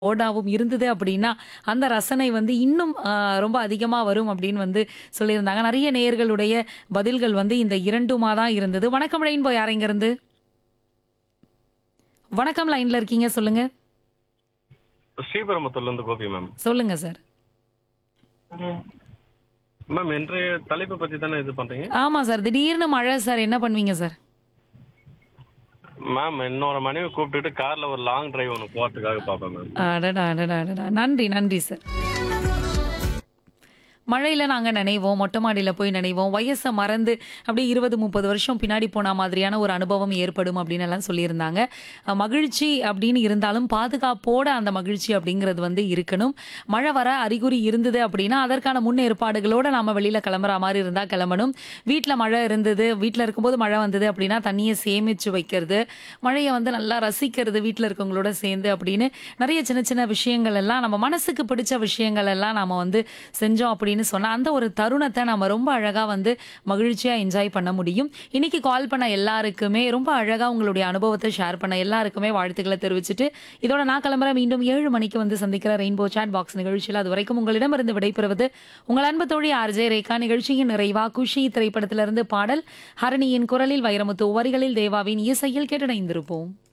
ஓடாவும் இருந்தது அப்படின்னா, அந்த ரசனை வந்து இன்னும் அ ரொம்ப அதிகமா வரும் அப்படின்னு வந்து சொல்லியிருந்தாங்க. நெறைய நேயர்களுடைய பதில்கள் வந்து இந்த 2மா தான் இருந்தது. வணக்கம் ரெயின்போ யார் இங்கருந்து? வணக்கம் லைன்ல இருக்கீங்க சொல்லுங்க. ஸ்ரீபெரும்புத்தூர்லேருந்து கோபி மேம் சொல்லுங்க சார். மேம் இன்றைய தலைப்பை பற்றி தானே இது பண்ணுறீங்க ஆமா சார். திடீர்னு மழை சார் என்ன பண்ணுவீங்க சார்? மேம் என்னோட மனைவி கூப்பிட்டுட்டு காரில் ஒரு லாங் டிரைவ் ஒன்று போகிறதுக்காக பார்ப்பேன் மேம் அடடா! அடடா! அடடா! நன்றி, நன்றி சார். மழையில நாங்க நனைவோம். மொட்டை மாடியில போய் நனைவோம். வயச மறந்து அப்படியே 20, 30 வருஷம் பின்னாடி போன மாதிரியான ஒரு அனுபவம் ஏற்படும் அப்படின்னு எல்லாம் சொல்லியிருந்தாங்க. அ மகிழ்ச்சி அப்படின்னு இருந்தாலும் பாதுகாப்போட அந்த மகிழ்ச்சி அப்படிங்கிறது வந்து இருக்கணும். மழை வர அறிகுறி இருந்தது அப்படின்னா, அதற்கான முன்னேற்பாடுகளோட நாம வெளியில கிளம்புற மாரி இருந்தா கிளம்பணும். வீட்ல மழை இருந்தது, வீட்ல இருக்கும்போது மழை வந்தது அப்படின்னா, தண்ணிய சேமிச்சு வைக்கிறது, மழைய வந்து நல்லா ரசிக்கிறது வீட்ல இருக்கவங்களோட சேர்ந்து அப்படின்னு நெறைய சின்ன சின்ன விஷயங்கள் எல்லாம் நம்ம மனசுக்கு பிடிச்ச விஷயங்கள் எல்லாம் நாம வந்து செஞ்சோம் அப்படின்னு சொன்னா, அந்த ஒரு தருணத்த நம்ம ரொம்ப அழகா வந்து மகிழ்ச்சியா என்ஜாய் பண்ண முடியும். இன்னைக்கு கால் பண்ண எல்லாருக்குமே ரொம்ப அழகா உங்களுடைய அனுபவத்த ஷேர் பண்ண எல்லாருக்குமே வாழ்த்துக்கள தெரிவிச்சுட்டு, இதோட நான் கிளம்புறேன். மீண்டும் 7 மணிக்கு வந்து சந்திக்கிற ரெயின்போ சாட் பாக்ஸ் நிகழ்ச்சியில அதுவரைக்கும் உங்களிடமிருந்து விடைபெறுவது உங்கள் அன்பு தோழி ஆர்ஜே ரேகா. நிகழ்ச்சியின் நிறைவா குஷி திரைப்படத்திலிருந்து பாடல் ஹரணியின் குரலில் வைரமுத்து வரிகளில் தேவாவின் இசையில் கேட்டடைந்திருப்போம்.